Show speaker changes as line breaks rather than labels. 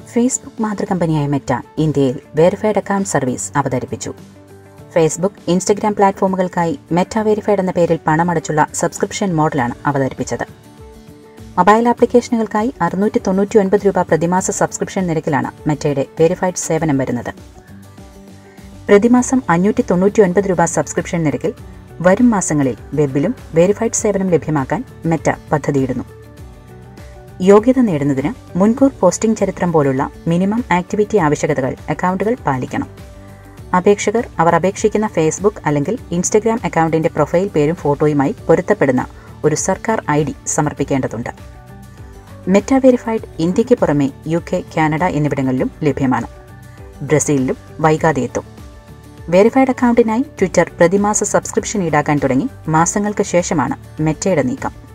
Facebook മാതൃകമ്പനിയായ Meta ഇന്ത്യയിൽ verified account service അവതരിപ്പിച്ചു ഫേസ്ബുക്ക് ഇൻസ്റ്റഗ്രാം പ്ലാറ്റ്ഫോമുകൾക്കായി മെറ്റ വെരിഫൈഡ് എന്ന പേരിൽ പണമടച്ചുള്ള സബ്സ്ക്രിപ്ഷൻ മോഡലാണ് അവതരിപ്പിച്ചത് മൊബൈൽ ആപ്ലിക്കേഷനുകൾക്കായി അറുന്നൂറ്റി തൊണ്ണൂറ്റി ഒൻപത് രൂപ പ്രതിമാസ സബ്സ്ക്രിപ്ഷൻ നിരക്കിലാണ് മെറ്റയുടെ വെരിഫൈഡ് സേവനം വരുന്നത് പ്രതിമാസം അഞ്ഞൂറ്റി തൊണ്ണൂറ്റി ഒൻപത് രൂപ സബ്സ്ക്രിപ്ഷൻ നിരക്കിൽ വരും മാസങ്ങളിൽ വെബിലും വെരിഫൈഡ് സേവനം ലഭ്യമാക്കാൻ മെറ്റ പദ്ധതിയിടുന്നു യോഗ്യത നേടുന്നതിന് മുൻകൂർ പോസ്റ്റിംഗ് ചരിത്രം പോലുള്ള മിനിമം ആക്ടിവിറ്റി ആവശ്യകതകൾ അക്കൗണ്ടുകൾ പാലിക്കണം അപേക്ഷകർ അവർ അപേക്ഷിക്കുന്ന ഫേസ്ബുക്ക് അല്ലെങ്കിൽ ഇൻസ്റ്റഗ്രാം അക്കൗണ്ടിന്റെ പ്രൊഫൈൽ പേരും ഫോട്ടോയുമായി പൊരുത്തപ്പെടുന്ന ഒരു സർക്കാർ ഐ ഡി സമർപ്പിക്കേണ്ടതുണ്ട് മെറ്റ വെരിഫൈഡ് ഇന്ത്യയ്ക്ക് പുറമെ യു കെ കാനഡ എന്നിവിടങ്ങളിലും ലഭ്യമാണ് ബ്രസീലിലും വൈകാതെ എത്തും വെരിഫൈഡ് അക്കൗണ്ടിനായി ട്വിറ്റർ പ്രതിമാസ സബ്സ്ക്രിപ്ഷൻ ഈടാക്കാൻ തുടങ്ങി മാസങ്ങൾക്ക് ശേഷമാണ് മെറ്റയുടെ നീക്കം